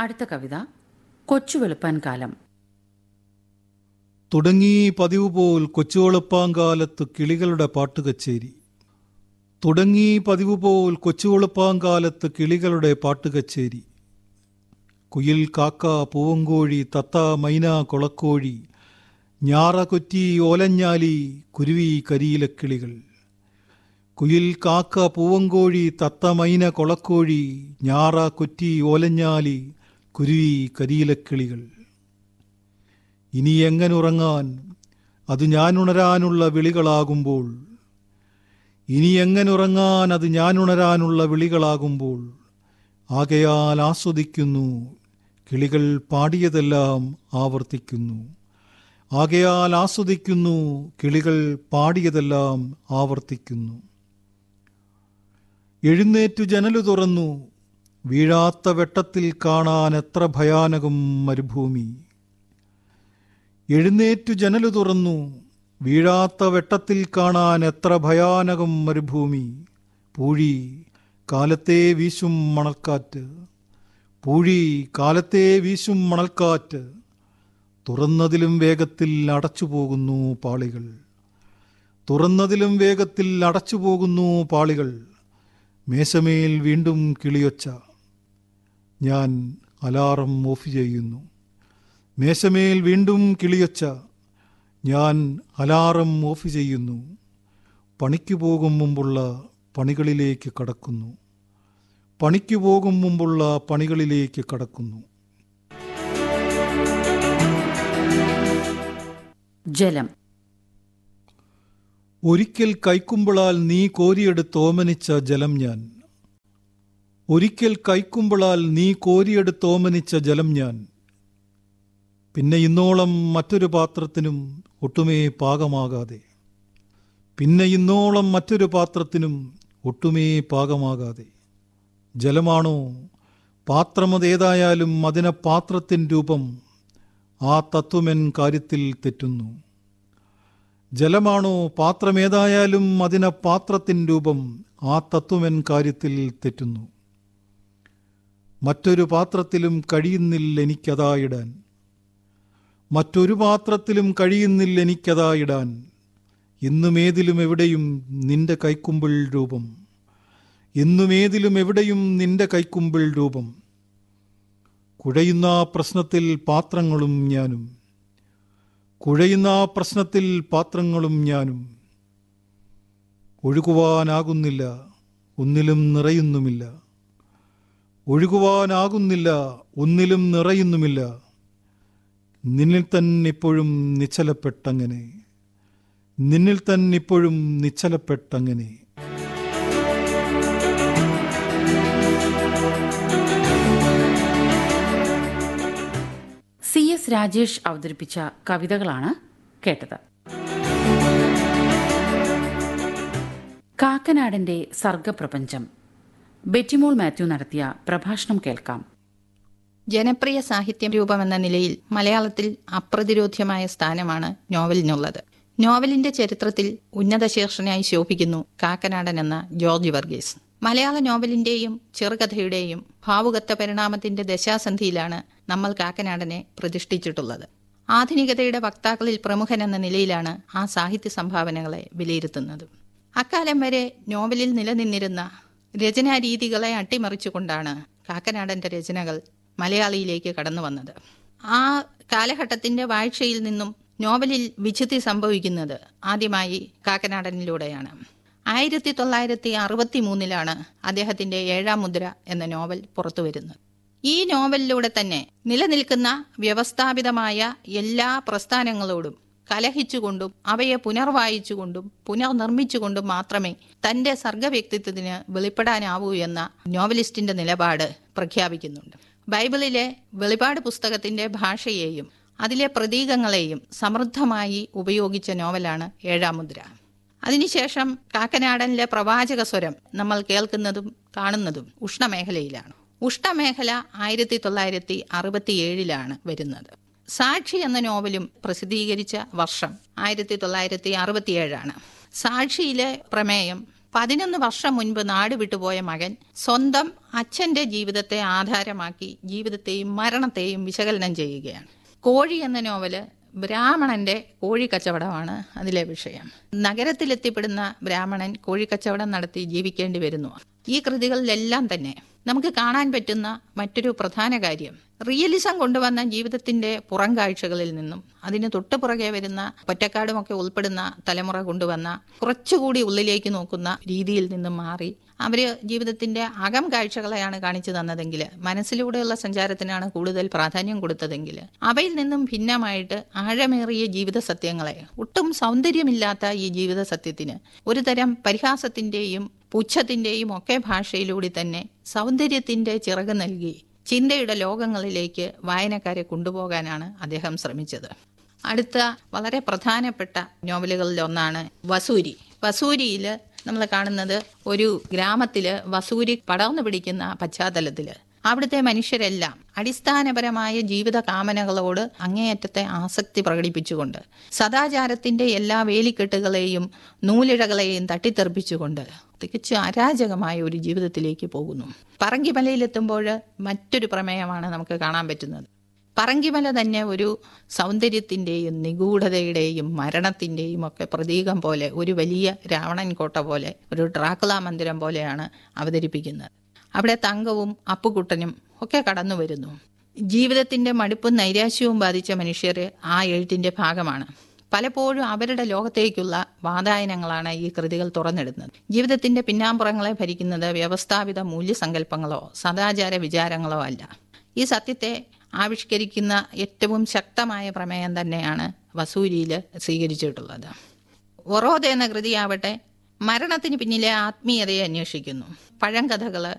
അടുത്ത കവിത കൊച്ചു വെളുപ്പാൻ കാലം തുടങ്ങി പതിവ് പോൽ കൊച്ചുവെളുപ്പാങ്കാലത്ത് കിളികളുടെ പാട്ടുകച്ചേരി തുടങ്ങി പതിവ് പോൽ കൊച്ചുവെളുപ്പാങ്കാലത്ത് കിളികളുടെ പാട്ടുകച്ചേരി കുയിൽ കാക്ക പൂവങ്കോഴി തത്ത മൈന കൊളക്കോഴി ഞാറ കൊറ്റി ഓലഞ്ഞാലി കുരുവി കരിയിലക്കിളികൾ കുയിൽ കാക്ക പൂവങ്കോഴി തത്ത മൈന കൊളക്കോഴി ഞാറ കൊറ്റി ഓലഞ്ഞാലി കുരുവി കരിയിലക്കിളികൾ ഇനി എങ്ങനുറങ്ങാൻ അത് ഞാനുണരാനുള്ള വിളികളാകുമ്പോൾ ഇനി എങ്ങനുറങ്ങാൻ അത് ഞാനുണരാനുള്ള വിളികളാകുമ്പോൾ ആകയാൽ ആസ്വദിക്കുന്നു കിളികൾ പാടിയതെല്ലാം ആവർത്തിക്കുന്നു ആകയാൽ ആസ്വദിക്കുന്നു കിളികൾ പാടിയതെല്ലാം ആവർത്തിക്കുന്നു എഴുന്നേറ്റു ജനലു തുറന്നു വീഴാത്ത വെട്ടത്തിൽ കാണാൻ എത്ര ഭയാനകം മരുഭൂമി എഴുന്നേറ്റു ജനലു തുറന്നു വീഴാത്ത വെട്ടത്തിൽ കാണാൻ എത്ര ഭയാനകം മരുഭൂമി പൂഴി കാലത്തെ വീശും മണൽക്കാറ്റ് പൂഴി കാലത്തെ വീശും മണൽക്കാറ്റ് തുറന്നതിലും വേഗത്തിൽ അടച്ചുപോകുന്നു പാളികൾ തുറന്നതിലും വേഗത്തിൽ അടച്ചുപോകുന്നു പാളികൾ മേശമേൽ വീണ്ടും കിളിയൊച്ച ഞാൻ അലാറം ഓഫ് ചെയ്യുന്നു മേശമേൽ വീണ്ടും കിളിയൊച്ച ഞാൻ അലാറം ഓഫ് ചെയ്യുന്നു പണിക്ക് പോകും മുമ്പുള്ള പണികളിലേക്ക് കടക്കുന്നു പണിക്ക് പോകും മുമ്പുള്ള പണികളിലേക്ക് കടക്കുന്നു ജലം ഒരിക്കൽ കൈക്കുമ്പിളാൽ നീ കോരിയെടുത്തോമനിച്ച ജലം ഞാൻ ഒരിക്കൽ കൈക്കുമ്പിളാൽ നീ കോരിയെടുത്തോമനിച്ച ജലം ഞാൻ പിന്നെ ഇന്നോളം മറ്റൊരു പാത്രത്തിനും ഒട്ടുമേ പാകമാകാതെ പിന്നെ ഇന്നോളം മറ്റൊരു പാത്രത്തിനും ഒട്ടുമേ പാകമാകാതെ ജലമാണോ പാത്രമതേതായാലും അതിനെ പാത്രത്തിൻ രൂപം ആ തത്വമെൻ കാര്യത്തിൽ തെറ്റുന്നു ജലമാണോ പാത്രമേതായാലും അതിനെ പാത്രത്തിൻ രൂപം ആ തത്വമെൻ കാര്യത്തിൽ തെറ്റുന്നു മറ്റൊരു പാത്രത്തിലും കഴിയുന്നില്ല എനിക്കതായിടാൻ മറ്റൊരു പാത്രത്തിലും കഴിയുന്നില്ല എനിക്കതായിടാൻ ഇന്നുമേതിലും എവിടെയും നിന്റെ കൈക്കുമ്പിൾ രൂപം ഇന്നുമേതിലും എവിടെയും നിന്റെ കൈക്കുമ്പിൾ രൂപം കുഴയുന്ന ആ പ്രശ്നത്തിൽ പാത്രങ്ങളും ഞാനും കുഴയുന്ന ആ പ്രശ്നത്തിൽ പാത്രങ്ങളും ഞാനും ഒഴുകുവാനാകുന്നില്ല ഒന്നിലും നിറയുന്നുമില്ല ഒഴുകുവാനാകുന്നില്ല ഒന്നിലും നിറയുന്നുമില്ല നിന്നിൽ തന്നെ ഇപ്പോഴും നിശ്ചലപ്പെട്ടങ്ങനെ നിന്നിൽ തന്നെ ഇപ്പോഴും നിശ്ചലപ്പെട്ടങ്ങനെ സി എസ് രാജേഷ് അവതരിപ്പിച്ച കവിതകളാണ് കേട്ടത് കാക്കനാടന്റെ സർഗപ്രപഞ്ചം ബെറ്റിമോൾ മാത്യു നടത്തിയ പ്രഭാഷണം കേൾക്കാം ജനപ്രിയ സാഹിത്യ രൂപമെന്ന നിലയിൽ മലയാളത്തിൽ അപ്രതിരോധ്യമായ സ്ഥാനമാണ് നോവലിനുള്ളത് നോവലിന്റെ ചരിത്രത്തിൽ ഉന്നത ശീർഷനായി ശോഭിക്കുന്നു കാക്കനാടൻ എന്ന ജോർജ് വർഗീസ് മലയാള നോവലിന്റെയും ചെറുകഥയുടെയും ഭാവുകത്വ പരിണാമത്തിന്റെ ദശാസന്ധിയിലാണ് നമ്മൾ കാക്കനാടനെ പ്രതിഷ്ഠിച്ചിട്ടുള്ളത് ആധുനികതയുടെ വക്താക്കളിൽ പ്രമുഖൻ എന്ന നിലയിലാണ് ആ സാഹിത്യ സംഭാവനകളെ വിലയിരുത്തുന്നത് അക്കാലം വരെ നോവലിൽ നിലനിന്നിരുന്ന രചനാരീതികളെ അട്ടിമറിച്ചുകൊണ്ടാണ് കാക്കനാടന്റെ രചനകൾ മലയാളിയിലേക്ക് കടന്നു വന്നത് ആ കാലഘട്ടത്തിന്റെ വാഴ്ചയിൽ നിന്നും നോവലിൽ വിച്ഛിത്തി സംഭവിക്കുന്നത് ആദ്യമായി കാക്കനാടനിലൂടെയാണ് ആയിരത്തി തൊള്ളായിരത്തി അറുപത്തി മൂന്നിലാണ് അദ്ദേഹത്തിന്റെ ഏഴാം മുദ്ര എന്ന നോവൽ പുറത്തുവരുന്നത് ഈ നോവലിലൂടെ തന്നെ നിലനിൽക്കുന്ന വ്യവസ്ഥാപിതമായ എല്ലാ പ്രസ്ഥാനങ്ങളോടും കലഹിച്ചുകൊണ്ടും അവയെ പുനർവായിച്ചുകൊണ്ടും പുനർനിർമ്മിച്ചുകൊണ്ടും മാത്രമേ തന്റെ സർഗവ്യക്തിത്വത്തിന് വെളിപ്പെടാനാവൂ എന്ന നോവലിസ്റ്റിന്റെ നിലപാട് പ്രഖ്യാപിക്കുന്നുണ്ട് ബൈബിളിലെ വെളിപാട് പുസ്തകത്തിന്റെ ഭാഷയെയും അതിലെ പ്രതീകങ്ങളെയും സമൃദ്ധമായി ഉപയോഗിച്ച നോവലാണ് ഏഴാം മുദ്ര അതിനുശേഷം കാക്കനാടനിലെ പ്രവാചക സ്വരം നമ്മൾ കേൾക്കുന്നതും കാണുന്നതും ഉഷ്ണമേഖലയിലാണ് ഉഷ്ണമേഖല ആയിരത്തി തൊള്ളായിരത്തി അറുപത്തിയേഴിലാണ് വരുന്നത് സാക്ഷി എന്ന നോവലും പ്രസിദ്ധീകരിച്ച വർഷം ആയിരത്തി തൊള്ളായിരത്തി അറുപത്തിയേഴാണ് സാക്ഷിയിലെ പ്രമേയം പതിനൊന്ന് വർഷം മുൻപ് നാട് വിട്ടുപോയ മകൻ സ്വന്തം അച്ഛന്റെ ജീവിതത്തെ ആധാരമാക്കി ജീവിതത്തെയും മരണത്തെയും വിശകലനം ചെയ്യുകയാണ് കോഴി എന്ന നോവല് ബ്രാഹ്മണന്റെ കോഴി കച്ചവടമാണ് അതിലെ വിഷയം നഗരത്തിലെത്തിപ്പെടുന്ന ബ്രാഹ്മണൻ കോഴി കച്ചവടം നടത്തി ജീവിക്കേണ്ടി വരുന്നു ഈ കൃതികളിലെല്ലാം തന്നെ നമുക്ക് കാണാൻ പറ്റുന്ന മറ്റൊരു പ്രധാന കാര്യം റിയലിസം കൊണ്ടുവന്ന ജീവിതത്തിന്റെ പുറം കാഴ്ചകളിൽ നിന്നും അതിന് തൊട്ടു പുറകെ വരുന്ന ഒറ്റക്കാടുമൊക്കെ ഉൾപ്പെടുന്ന തലമുറ കൊണ്ടുവന്ന കുറച്ചുകൂടി ഉള്ളിലേക്ക് നോക്കുന്ന രീതിയിൽ നിന്നും മാറി അവര് ജീവിതത്തിന്റെ അകം കാഴ്ചകളെയാണ് കാണിച്ചു തന്നതെങ്കിൽ മനസ്സിലൂടെയുള്ള സഞ്ചാരത്തിനാണ് കൂടുതൽ പ്രാധാന്യം കൊടുത്തതെങ്കിൽ അവയിൽ നിന്നും ഭിന്നമായിട്ട് ആഴമേറിയ ജീവിത സത്യങ്ങളെ ഒട്ടും സൗന്ദര്യമില്ലാത്ത ഈ ജീവിത സത്യത്തിന് ഒരു തരം പരിഹാസത്തിന്റെയും പുച്ഛത്തിന്റെയും ഒക്കെ ഭാഷയിലൂടെ തന്നെ സൗന്ദര്യത്തിന്റെ ചിറക് നൽകി ചിന്തയുടെ ലോകങ്ങളിലേക്ക് വായനക്കാരെ കൊണ്ടുപോകാനാണ് അദ്ദേഹം ശ്രമിച്ചത് അടുത്ത വളരെ പ്രധാനപ്പെട്ട നോവലുകളിൽ ഒന്നാണ് വസൂരി വസൂരിയിൽ നമ്മൾ കാണുന്നത് ഒരു ഗ്രാമത്തിൽ വസൂരി പടർന്നു പിടിക്കുന്ന പശ്ചാത്തലത്തിൽ അവിടുത്തെ മനുഷ്യരെല്ലാം അടിസ്ഥാനപരമായ ജീവിത കാമനകളോട് അങ്ങേയറ്റത്തെ ആസക്തി പ്രകടിപ്പിച്ചുകൊണ്ട് സദാചാരത്തിന്റെ എല്ലാ വേലിക്കെട്ടുകളെയും നൂലിഴകളെയും തട്ടിത്തെറിപ്പിച്ചുകൊണ്ട് തികച്ചും അരാജകമായ ഒരു ജീവിതത്തിലേക്ക് പോകുന്നു പറങ്കിമലയിലെത്തുമ്പോൾ മറ്റൊരു പ്രമേയമാണ് നമുക്ക് കാണാൻ പറ്റുന്നത് പറങ്കിമല തന്നെ ഒരു സൗന്ദര്യത്തിൻ്റെയും നിഗൂഢതയുടെയും മരണത്തിൻ്റെയും ഒക്കെ പ്രതീകം പോലെ ഒരു വലിയ രാവണൻ കോട്ട പോലെ ഒരു ഡ്രാക്കുള മന്ദിരം പോലെയാണ് അവതരിപ്പിക്കുന്നത് അവിടെ തങ്കവും അപ്പുകുട്ടനും ഒക്കെ കടന്നു വരുന്നു ജീവിതത്തിന്റെ മടുപ്പും നൈരാശ്യവും ബാധിച്ച മനുഷ്യർ ആ എഴുത്തിന്റെ ഭാഗമാണ് പലപ്പോഴും അവരുടെ ലോകത്തേക്കുള്ള വാതായനങ്ങളാണ് ഈ കൃതികൾ തുറന്നിടുന്നത് ജീവിതത്തിന്റെ പിന്നാമ്പുറങ്ങളെ ഭരിക്കുന്നത് വ്യവസ്ഥാപിത മൂല്യസങ്കല്പങ്ങളോ സദാചാര വിചാരങ്ങളോ അല്ല ഈ സത്യത്തെ ആവിഷ്കരിക്കുന്ന ഏറ്റവും ശക്തമായ പ്രമേയം തന്നെയാണ് വസൂരിയിൽ സ്വീകരിച്ചിട്ടുള്ളത് ഒറോദ എന്ന കൃതിയാവട്ടെ മരണത്തിന് പിന്നിലെ ആത്മീയതയെ അന്വേഷിക്കുന്നു പഴങ്കഥകള്